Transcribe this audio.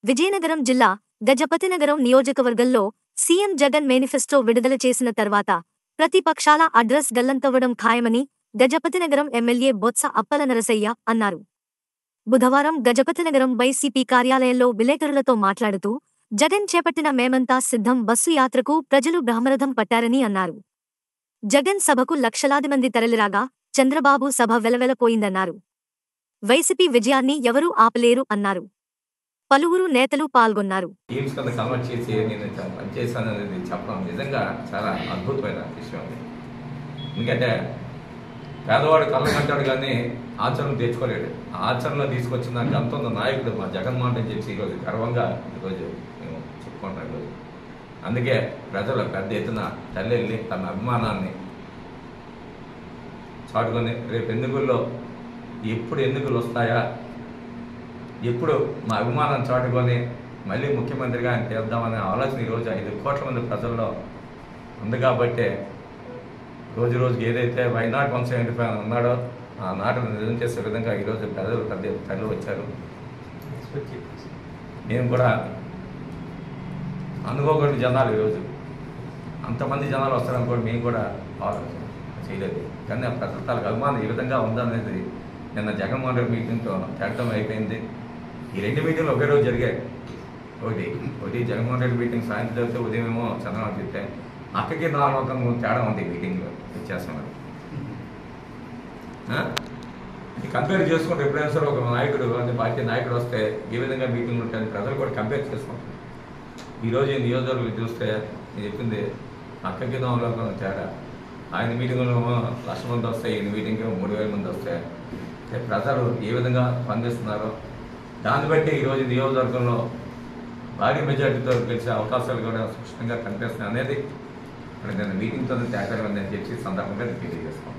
విజయనగరం జిల్లా గజపతినగరం నియోజకవర్గంలో CM Jagan manifesto విడుదల చేసిన తర్వాత ప్రతిపక్షాల అడ్రస్ గల్లంతవ్వడం ఖాయమని గజపతినగరం ఎమ్మెల్యే బొత్స అప్పల నరసయ్య అన్నారు బుధవారం గజపతినగరం వైసీపీ కార్యాలయంలో విలేకరులతో మాట్లాడుతూ జగన్ చేపట్టిన మేమంతా సిద్ధం బస్సు యాత్రకు ప్రజలు బ్రహ్మరథం పట్టారని అన్నారు జగన్ సభకు లక్షలాది మంది తరలిరాగా చంద్రబాబు సభ వెలవెలపోయిందన్నారు వైసీపీ విజయాన్ని ఎవరూ ఆపలేరు అన్నారు పలువురు నేతలు పాల్గొన్నారు టీమ్స్ కింద కన్వర్ట్ చేసి నేను ఇట్లా పనిచేశాను అనేది చెప్పడం నిజంగా చాలా అద్భుతమైన విషయం అది ఎందుకంటే పేదవాడు కళ్ళ కంటాడు కానీ ఆచరణ తెచ్చుకోలేడు ఆ ఆచరణలో తీసుకొచ్చిన దానికి అంత ఉన్న నాయకుడు మా జగన్మోహన్ రెడ్డి చెప్పి ఈరోజు గర్వంగా ఈరోజు మేము చెప్పుకుంటాం ఈరోజు అందుకే ప్రజలు పెద్ద ఎత్తున తల్లి వెళ్ళి తన అభిమానాన్ని చాటుకొని రేపు ఎన్నికల్లో ఎప్పుడు ఎన్నికలు వస్తాయా ఎప్పుడు మా అభిమానం చాటుకొని మళ్ళీ ముఖ్యమంత్రిగా ఆయన చేద్దామనే ఆలోచన ఈరోజు ఐదు కోట్ల మంది ప్రజల్లో ఉంది కాబట్టే రోజు రోజుకి ఏదైతే వైనాట్ వన్ సెవెంటీ ఫైవ్ ఉన్నాడో ఆ నాటను నిజం చేసే విధంగా ఈరోజు ప్రజలు పెద్ద తల్లి వచ్చారు నేను కూడా అనుకోకుండా జనాలు ఈరోజు అంతమంది జనాలు వస్తారనుకోండి మేము కూడా ఆలోచన చేయలేదు కానీ ఆ ప్రజల తాలూకు అభిమానం ఈ విధంగా ఉందనేది నిన్న జగన్మోహన్ రెడ్డి మీటింగ్తో తేటం అయిపోయింది ఈ రెండు మీటింగ్లు ఒకే రోజు జరిగాయి ఒకటి ఒకటి జగన్మోహన్ రెడ్డి మీటింగ్ సాయంత్రం జరిగితే ఉదయం ఏమో చంద్రబాబు చెప్తే అక్కకి నాలుగు తేడా ఉంది ఈ మీటింగ్లో వ్యత్యాసం అది ఆ? ఈ కంపేర్ చేసుకుంటే ఎప్పుడైనా సరే ఒక నాయకుడు అంటే పార్టీ నాయకుడు వస్తే ఏ విధంగా మీటింగ్లు ఉంటాయని ప్రజలు కూడా కంపేర్ చేసుకుంటారు ఈరోజు ఈ నియోజకవర్గం చూస్తే నేను చెప్పింది అక్కకి దోమలో తేడా ఆయన మీటింగ్లో లక్ష మంది వస్తాయి ఈయన మీటింగ్కి మూడు వేల మంది వస్తాయి అంటే ప్రజలు ఏ విధంగా స్పందిస్తున్నారో దాన్ని బట్టి ఈరోజు నియోజకవర్గంలో భారీ మెజార్టీతో గెలిచే అవకాశాలు కూడా స్పష్టంగా కనిపిస్తున్నాయి అనేది ఇక్కడ నేను మీటింగ్తో తేడా ఉందని చెప్పి ఈ సందర్భంగా నేను తెలియజేస్తాను